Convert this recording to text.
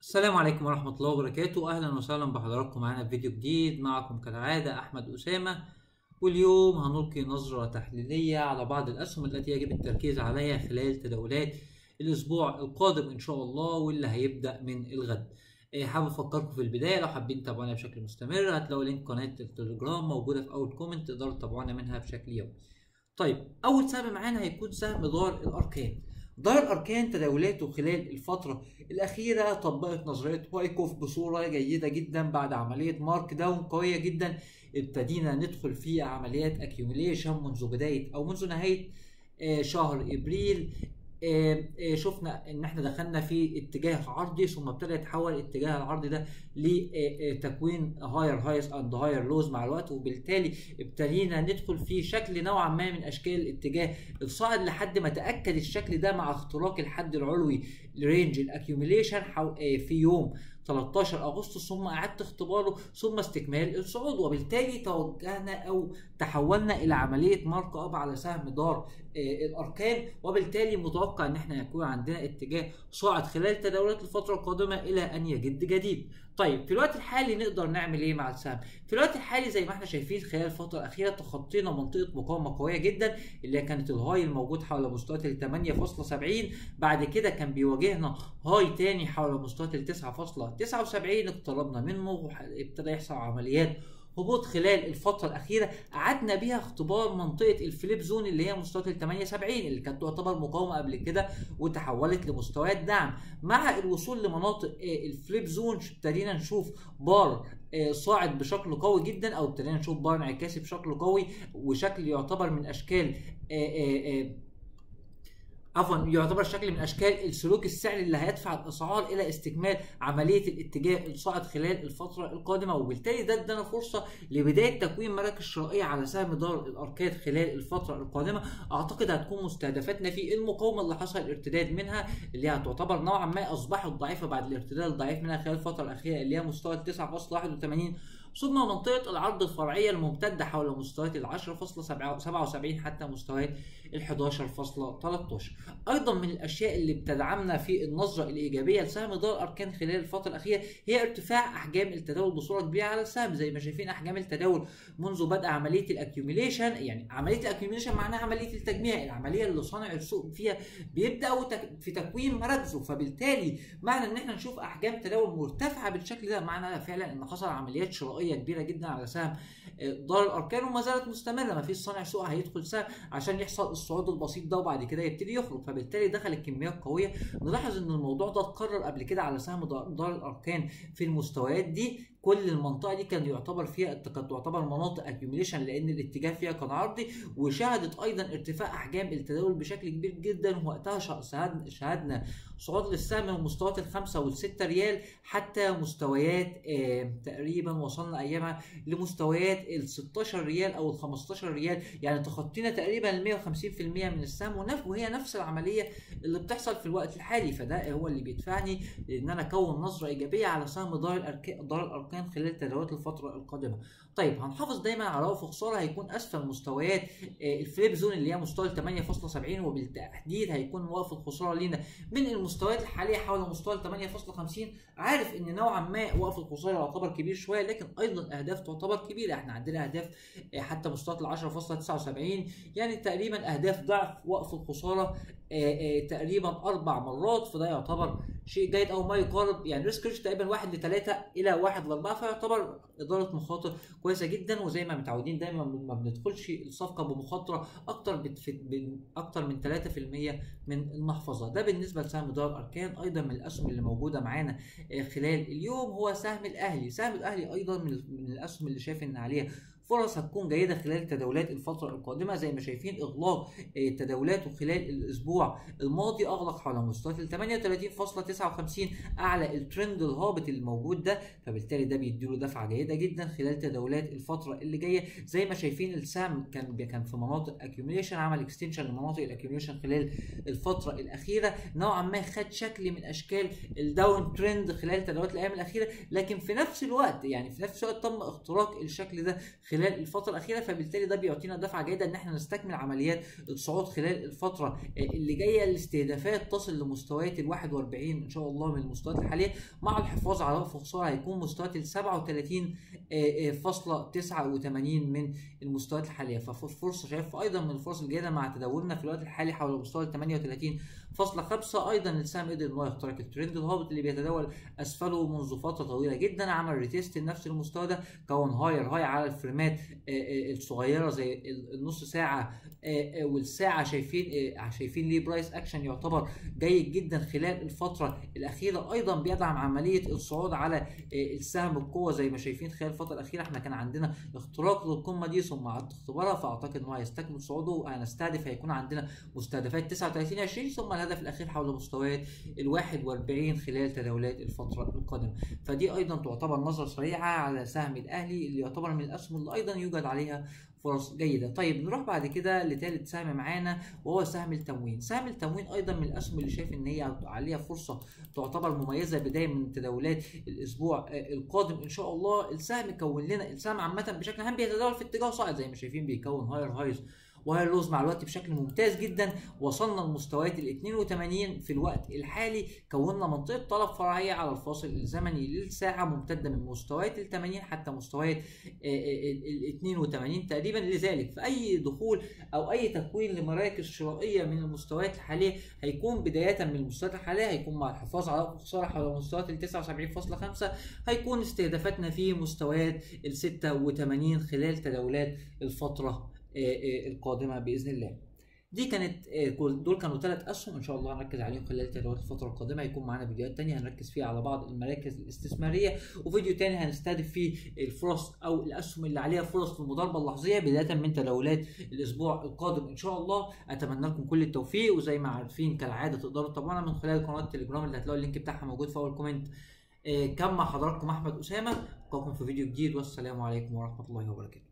السلام عليكم ورحمة الله وبركاته أهلا وسهلا بحضراتكم معانا في فيديو جديد معكم كالعادة أحمد أسامة واليوم هنلقي نظرة تحليلية على بعض الأسهم التي يجب التركيز عليها خلال تداولات الأسبوع القادم إن شاء الله واللي هيبدأ من الغد إيه، حابب أفكركم في البداية لو حابين تتابعونا بشكل مستمر هتلاقوا لينك قناة التليجرام موجودة في أول كومنت تقدروا تتابعونا منها بشكل يومي طيب أول سهم معانا هيكون سهم دار الأركان دار الأركان تداولاته خلال الفترة الأخيرة طبقت نظرية وايكوف بصورة جيدة جدا بعد عملية مارك داون قوية جدا ابتدينا ندخل في عمليات اكيوميليشن منذ بداية أو منذ نهاية آه، شهر ابريل آه، آه، شفنا ان احنا دخلنا في اتجاه عرضي ثم ابتدى يتحول الاتجاه العرضي ده لتكوين هاير هايز اند هاير لوز مع الوقت وبالتالي ابتدينا ندخل في شكل نوعا ما من اشكال الاتجاه الصاعد لحد ما تاكد الشكل ده مع اختراق الحد العلوي لرينج الاكيوميليشن في يوم 13 اغسطس ثم اعاده اختباره ثم استكمال الصعود وبالتالي توجهنا او تحولنا الى عمليه مارك اب على سهم دار آه، الاركان وبالتالي متوقع ان احنا يكون عندنا اتجاه صاعد خلال تداولات الفتره القادمه الى ان يجد جديد. طيب في الوقت الحالي نقدر نعمل ايه مع السهم؟ في الوقت الحالي زي ما احنا شايفين خلال الفتره الاخيره تخطينا منطقه مقاومه قويه جدا اللي هي كانت الهاي الموجود حول مستويات ال 8.70 بعد كده كان بيواجهنا هاي تاني حول مستويات ال 9.79 اقتربنا منه وابتدى يحصل عمليات هبوط خلال الفترة الأخيرة قعدنا بيها اختبار منطقة الفليب زون اللي هي مستويات ال 78 اللي كانت تعتبر مقاومة قبل كده وتحولت لمستويات دعم مع الوصول لمناطق آه، الفليب زون ابتدينا نشوف بار آه، صاعد بشكل قوي جدا او ابتدينا نشوف بار انعكاسي بشكل قوي وشكل يعتبر من اشكال آه، عفوا يعتبر شكل من اشكال السلوك السعري اللي هيدفع الاسعار الى استكمال عمليه الاتجاه الصاعد خلال الفتره القادمه وبالتالي ده ادانا فرصه لبدايه تكوين مراكز شرائيه على سهم دار الاركاد خلال الفتره القادمه اعتقد هتكون مستهدفاتنا في المقاومه اللي حصل الارتداد منها اللي هتعتبر نوعا ما اصبحت ضعيفه بعد الارتداد الضعيف منها خلال الفتره الاخيره اللي هي مستوى 9.81 ثم منطقة العرض الفرعية الممتدة حول مستويات ال 10.77 حتى مستويات ال 11.13 أيضا من الأشياء اللي بتدعمنا في النظرة الإيجابية لسهم دار أركان خلال الفترة الأخيرة هي ارتفاع أحجام التداول بصورة كبيرة على السهم زي ما شايفين أحجام التداول منذ بدء عملية الأكيوميليشن يعني عملية الأكيوميليشن معناها عملية التجميع العملية اللي صانع السوق فيها بيبدأ في تكوين مراكزه فبالتالي معنى إن احنا نشوف أحجام تداول مرتفعة بالشكل ده معنى فعلا إن حصل عمليات شرائية قضيه كبيره جدا على سهم آه، دار الاركان وما زالت مستمره ما فيش صانع سوق هيدخل سهم عشان يحصل الصعود البسيط ده وبعد كده يبتدي يخرج فبالتالي دخلت كميات قويه نلاحظ ان الموضوع ده اتكرر قبل كده على سهم دار الاركان في المستويات دي كل المنطقه دي كان يعتبر فيها كانت تعتبر مناطق اكيوميليشن لان الاتجاه فيها كان عرضي وشهدت ايضا ارتفاع احجام التداول بشكل كبير جدا وقتها شهدنا صعود للسهم من مستويات الخمسة والستة ريال حتى مستويات آه تقريبا وصلنا ايامها لمستويات ال 16 ريال او ال 15 ريال يعني تخطينا تقريبا ال 150% من السهم وهي نفس العمليه اللي بتحصل في الوقت الحالي فده هو اللي بيدفعني ان انا اكون نظره ايجابيه على سهم دار الاركان دار الاركان خلال تداولات الفتره القادمه طيب هنحافظ دايما على افق خساره هيكون اسفل مستويات آه، الفليب زون اللي هي مستوى 8.70 وبالتحديد هيكون وقف الخساره لينا من المستويات الحاليه حول مستوى 8.50 عارف ان نوعا ما وقف الخساره يعتبر كبير شويه لكن ايضا اهداف تعتبر كبيره احنا عندنا اهداف آه، حتى مستوى ال 10.79 يعني تقريبا اهداف ضعف وقف الخساره آه، تقريبا اربع مرات فده يعتبر شيء جيد او ما يقارب يعني ريسك ريش تقريبا 1 ل 3 الى 1 ل 4 فيعتبر اداره مخاطر كويسه جدا وزي ما متعودين دايما ما بندخلش الصفقه بمخاطره اكتر اكتر من 3% من المحفظه ده بالنسبه لسهم دار اركان ايضا من الاسهم اللي موجوده معانا آه، خلال اليوم هو سهم الاهلي سهم الاهلي ايضا من الاسهم اللي شايف ان عليها فرص هتكون جيده خلال تداولات الفتره القادمه زي ما شايفين اغلاق آه، تداولاته خلال الاسبوع الماضي اغلق حول مستوى ال 38.59 اعلى الترند الهابط الموجود ده فبالتالي ده بيديله دفعه جيده جدا خلال تداولات الفتره اللي جايه زي ما شايفين السهم كان كان في مناطق اكيوميليشن عمل اكستنشن لمناطق الاكيوميليشن خلال الفتره الاخيره نوعا ما خد شكل من اشكال الداون ترند خلال تداولات الايام الاخيره لكن في نفس الوقت يعني في نفس الوقت تم اختراق الشكل ده خلال خلال الفتره الاخيره فبالتالي ده بيعطينا دفعه جيده ان احنا نستكمل عمليات الصعود خلال الفتره اللي جايه الاستهدافات تصل لمستويات ال 41 ان شاء الله من المستويات الحاليه مع الحفاظ على افق خساره هيكون مستويات ال 37.89 من المستويات الحاليه ففرصه شايف ايضا من الفرص الجيده مع تداولنا في الوقت الحالي حول مستوى ال 38 فاصلة خمسة أيضا السهم قدر إن هو يخترق الترند الهابط اللي بيتداول أسفله منذ فترة طويلة جدا عمل ريتيست لنفس المستوى ده كون هاير هاي على الفريمات الصغيرة زي النص ساعة والساعة شايفين شايفين ليه برايس أكشن يعتبر جيد جدا خلال الفترة الأخيرة أيضا بيدعم عملية الصعود على السهم بقوة زي ما شايفين خلال الفترة الأخيرة احنا كان عندنا اختراق للقمة دي ثم عدت اختبارها فأعتقد إن هو هيستكمل صعوده هنستهدف هيكون عندنا مستهدفات 39 20 ثم الهدف الاخير حول مستويات ال 41 خلال تداولات الفتره القادمه فدي ايضا تعتبر نظره سريعه على سهم الاهلي اللي يعتبر من الاسهم اللي ايضا يوجد عليها فرص جيده طيب نروح بعد كده لثالث سهم معانا وهو سهم التموين سهم التموين ايضا من الاسهم اللي شايف ان هي عليها فرصه تعتبر مميزه بدايه من تداولات الاسبوع القادم ان شاء الله السهم كون لنا السهم عامه بشكل عام بيتداول في اتجاه صاعد زي ما شايفين بيكون هاير هايز وهاي لوز مع الوقت بشكل ممتاز جدا وصلنا لمستويات ال 82 في الوقت الحالي كوننا منطقه طلب فرعيه على الفاصل الزمني للساعه ممتده من مستويات ال 80 حتى مستويات ال 82 تقريبا لذلك في اي دخول او اي تكوين لمراكز شرائيه من المستويات الحاليه هيكون بدايه من المستويات الحاليه هيكون مع الحفاظ على خساره حول مستويات ال 79.5 هيكون استهدافاتنا في مستويات ال 86 خلال تداولات الفتره القادمه باذن الله دي كانت دول كانوا ثلاث اسهم ان شاء الله هنركز عليهم خلال تداولات الفتره القادمه هيكون معانا فيديوهات تانية هنركز فيها على بعض المراكز الاستثماريه وفيديو تاني هنستهدف فيه الفرص او الاسهم اللي عليها فرص للمضاربه اللحظيه بدايه من تداولات الاسبوع القادم ان شاء الله اتمنى لكم كل التوفيق وزي ما عارفين كالعاده تقدروا تتابعونا من خلال قناه التليجرام اللي هتلاقوا اللينك بتاعها موجود في اول كومنت كان مع حضراتكم احمد اسامه القاكم في فيديو جديد والسلام عليكم ورحمه الله وبركاته